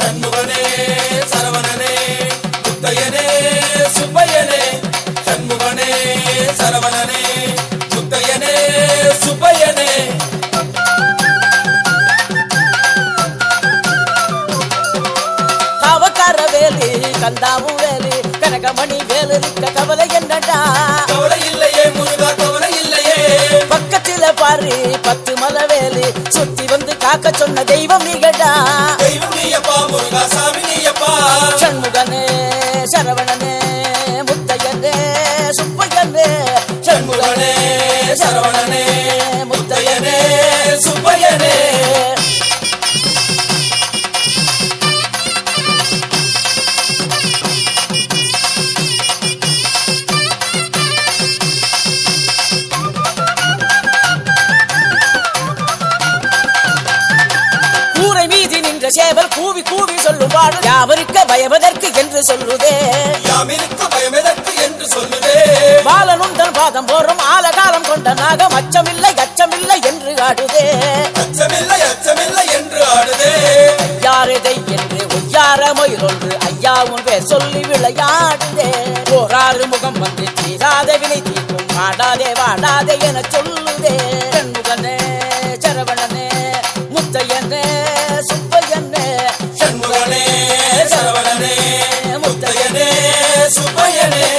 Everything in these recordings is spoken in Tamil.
சண்முகனே சரவணனே முத்தையனே சுப்பையனே சண்முகனே சரவணனே முத்தையனே சுப்பையனே காவக்கார வேலு கந்தாவும் வேலு கனகமணி வேலு இருக்க கவலை என்னடா கவலை இல்லையே முருகா கவலை இல்லையே பக்கத்தில பாரு பத்து மலை வேலு சுத்தி வந்து காக்க சொன்ன தெய்வம் நீகடா தெய்வம் நீயப்பா முருகா சாமி நீயப்பா சண்முகனே சரவணனே முத்தையனே சுப்பையனே சண்முகனே சரவணனே முத்தையனே சுப்பையனே கூரை மீதி நின்ற சேவல் கூவி கூவி சொல்லும் பாடு யாவருக்க பயவதற்கு என்று சொல்லுதே யாமிருக்க பயமெதற்கு என்று சொல்லுதே பாலனும் தன் பாதம் போறும் ஆலகாலம் கொண்ட நாகம் அச்சமில்லை அச்சமில்லை என்று ஆடுதே அச்சமில்லை அச்சமில்லை என்று ஆடுதே யாரதை என்று ஒய்யார மயிலொன்று ஐயாவும் பேர் சொல்லி விளையாடுதே ஓராறு முகம் வந்து தீராத வினை தீர்க்கும் வாடாதே வாடாதே என சொல்லுதே கண்முகனே சரவணனே முத்தையனே சுப்பையனே சண்முகனே சரவணனே முத்தையனே சுப்பையனே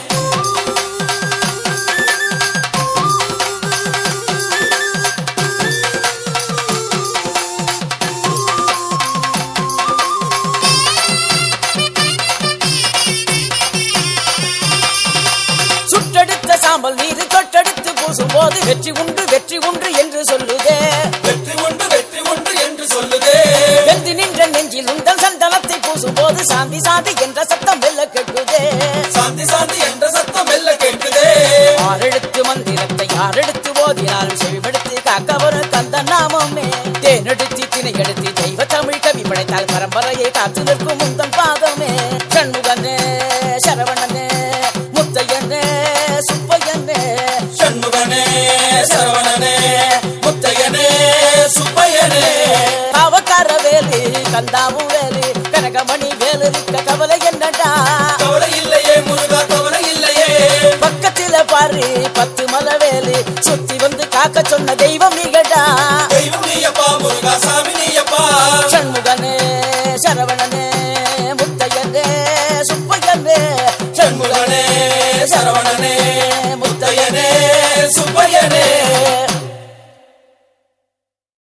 சுட்டெடுத்த சாம்பல் நீர் தொட்டெடுத்து பூசும் போது வெற்றி உண்டு வெற்றி உண்டு என்று சொல்லுதே வெற்றி உண்டு வெற்றி உண்டு என்று சொல்லுதே வெந்து நின்ற நெஞ்சில் உந்தல் சந்தனத்தை பூசும் போது சாந்தி சாந்தி என்ற சத்தம் வெல்ல கேட்குதே சாந்தி சாந்தி என்ற சத்தம் மெல்ல கேட்குதே ஆறெடுத்து மந்திரத்தை யாரெடுத்து ஓதினாலும் செவிமடுத்து காக்கவர கந்த நாமமே தேனெடுத்து திணை எடுத்து தெய்வ தமிழ் கவி படைத்தால் பரம்பரையை காத்து நிற்கும் முந்தன் பாதமே சண்முகனே சரவணனே முத்தையனே சுப்பையனே சண்முகனே சரவணனே முத்தையனே சுப்பையனே காவக்கார வேலு கந்தாவும் வேலு கனகமணி வேலு இருக்க கவலை என்னடா கவலை இல்லையே முருகா கவலை இல்லையே பக்கத்தில பாரு பத்து மலை வேலு சுத்தி வந்து காக்க சொன்ன தெய்வம் நீகடா